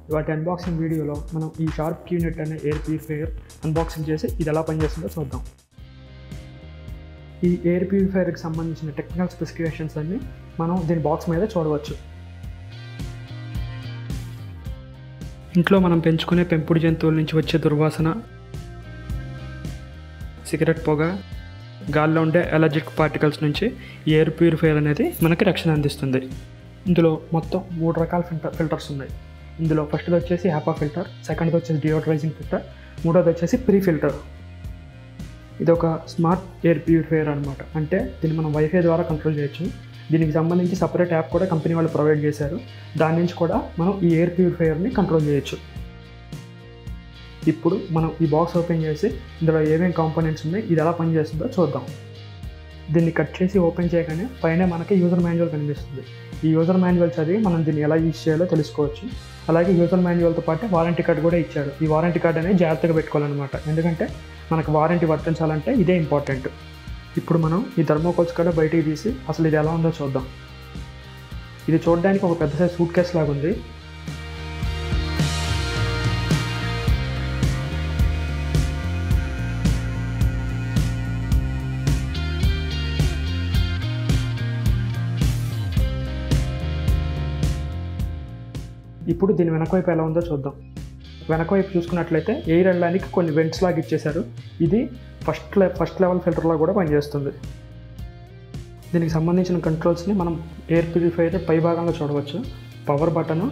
వాటి అన్బాక్సింగ్ వీడియోలో మనం ఈ షార్ప్ క్యూనెట్ అనే ఎయిర్ ప్యూరిఫైయర్ అన్బాక్సింగ్ చేసి ఇది ఎలా పనిచేస్తుందో చూద్దాం ఈ ఎయిర్ ప్యూరిఫైయర్కి సంబంధించిన టెక్నికల్ స్పెసిఫికేషన్స్ అన్నీ మనం దీని బాక్స్ మీద చూడవచ్చు ఇంట్లో మనం పెంచుకునే పెంపుడు జంతువుల నుంచి వచ్చే దుర్వాసన సిగరెట్ పొగ గాల్లో ఉండే ఎలర్జిక్ పార్టికల్స్ నుంచి ఈ ఎయిర్ ప్యూరిఫైయర్ అనేది మనకి రక్షణ అందిస్తుంది ఇందులో మొత్తం మూడు రకాల ఫిల్టర్ ఫిల్టర్స్ ఉన్నాయి ఇందులో ఫస్ట్ది వచ్చేసి హ్యాపా ఫిల్టర్ సెకండ్ది వచ్చేసి డియోడ్రైజింగ్ ఫిల్టర్ మూడోది వచ్చేసి ప్రీ ఫిల్టర్ ఇది ఒక స్మార్ట్ ఎయిర్ ప్యూరిఫైయర్ అనమాట అంటే దీన్ని మనం వైఫై ద్వారా కంట్రోల్ చేయొచ్చు దీనికి సంబంధించి సపరేట్ యాప్ కూడా కంపెనీ వాళ్ళు ప్రొవైడ్ చేశారు దాని నుంచి కూడా మనం ఈ ఎయిర్ ప్యూరిఫైయర్ని కంట్రోల్ చేయొచ్చు ఇప్పుడు మనం ఈ బాక్స్ ఓపెన్ చేసి ఇందులో ఏమేమి కాంపోనెంట్స్ ఉన్నాయి ఇది ఎలా పనిచేస్తుందో చూద్దాం దీన్ని కట్ చేసి ఓపెన్ చేయగానే పైన మనకి యూజర్ మాన్యువల్ కనిపిస్తుంది ఈ యూజర్ మాన్యువల్ చదివి మనం దీన్ని ఎలా యూజ్ చేయాలో తెలుసుకోవచ్చు అలాగే యూజర్ మాన్యువల్తో పాటు వారంటీ కార్డ్ కూడా ఇచ్చాడు ఈ వారంటీ కార్డ్ అనేది జాగ్రత్తగా పెట్టుకోవాలన్నమాట ఎందుకంటే మనకు వారంటీ వర్తించాలంటే ఇదే ఇంపార్టెంట్ ఇప్పుడు మనం ఈ థర్మోకోల్స్ కూడా బయటికి తీసి అసలు ఇది ఎలా ఉందో చూద్దాం ఇది చూడడానికి ఒక పెద్ద సైజ్ సూట్ కేస్ లాగా ఉంది ఇప్పుడు దీని వెనక వైపు ఎలా ఉందో చూద్దాం వెనక వైపు చూసుకున్నట్లయితే ఎయిర్ వెళ్ళడానికి కొన్ని వెంట్స్ లాగా ఇచ్చేశారు ఇది ఫస్ట్ లె ఫస్ట్ లెవెల్ ఫిల్టర్లో కూడా పనిచేస్తుంది దీనికి సంబంధించిన కంట్రోల్స్ని మనం ఎయిర్ ప్యూరిఫైయర్ పై భాగంలో చూడవచ్చు power button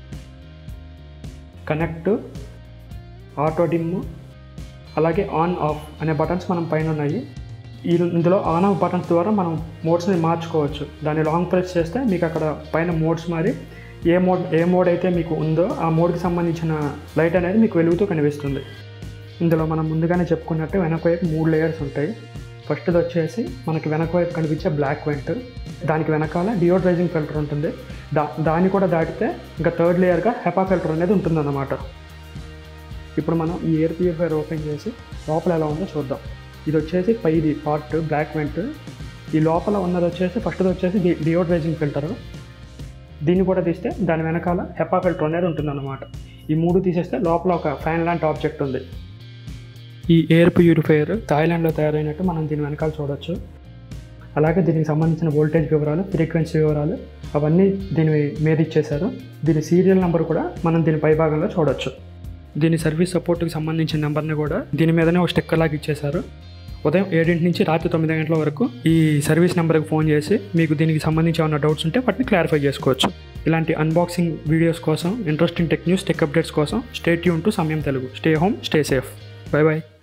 connect auto dim అలాగే ఆన్ ఆఫ్ అనే బటన్స్ మనం పైన ఉన్నాయి ఈ ఇందులో ఆన్ ఆఫ్ బటన్స్ ద్వారా మనం మోడ్స్ని మార్చుకోవచ్చు దాన్ని లాంగ్ ప్రెస్ చేస్తే మీకు అక్కడ పైన మోడ్స్ మారి ఏ మోడ్ ఏ మోడ్ అయితే మీకు ఉందో ఆ మోడ్కి సంబంధించిన లైట్ అనేది మీకు వెలుగుతూ కనిపిస్తుంది ఇందులో మనం ముందుగానే చెప్పుకున్నట్టు వెనక వైపు మూడు లేయర్స్ ఉంటాయి ఫస్ట్ది వచ్చేసి మనకి వెనక వైపు కనిపించే బ్లాక్ వెంట్ దానికి వెనకాల డియోడ్రైజింగ్ ఫిల్టర్ ఉంటుంది దా దాన్ని కూడా దాటితే ఇంకా థర్డ్ లేయర్గా హెపా ఫిల్టర్ అనేది ఉంటుందన్నమాట ఇప్పుడు మనం ఈ ఎయిర్ ప్యూరిఫైర్ ఓపెన్ చేసి లోపల ఎలా ఉందో చూద్దాం ఇది వచ్చేసి పైది పార్ట్ బ్లాక్ వెంట్ ఈ లోపల ఉన్నది వచ్చేసి ఫస్ట్ది వచ్చేసి డి డియోడ్రైజింగ్ ఫిల్టర్ దీన్ని కూడా తీస్తే దాని వెనకాల హెపా ఫిల్టర్ అనేది ఉంటుందన్నమాట ఈ మూడు తీసేస్తే లోపల ఒక ఫ్యాన్ లాంటి ఆబ్జెక్ట్ ఉంది ఈ ఎయిర్ ప్యూరిఫైయర్ థాయిలాండ్లో తయారైనట్టు మనం దీని వెనకాల చూడొచ్చు అలాగే దీనికి సంబంధించిన వోల్టేజ్ వివరాలు ఫ్రీక్వెన్సీ వివరాలు అవన్నీ దీని మీద ఇచ్చేశారు దీని సీరియల్ నెంబర్ కూడా మనం దీని పై భాగంలో చూడొచ్చు దీని సర్వీస్ సపోర్ట్కి సంబంధించిన నెంబర్ని కూడా దీని మీదనే ఒక స్టిక్కర్ లాగా ఇచ్చేశారు ఉదయం ఏడింటి నుంచి రాత్రి తొమ్మిది గంటల వరకు ఈ సర్వీస్ నెంబర్కి ఫోన్ చేసి మీకు దీనికి సంబంధించి ఏమైనా డౌట్స్ ఉంటే వాటిని క్లారిఫై చేసుకోవచ్చు ఇలాంటి అన్బాక్సింగ్ వీడియోస్ కోసం interesting tech news tech updates కోసం stay tune to Samayam Telugu stay home stay safe bye bye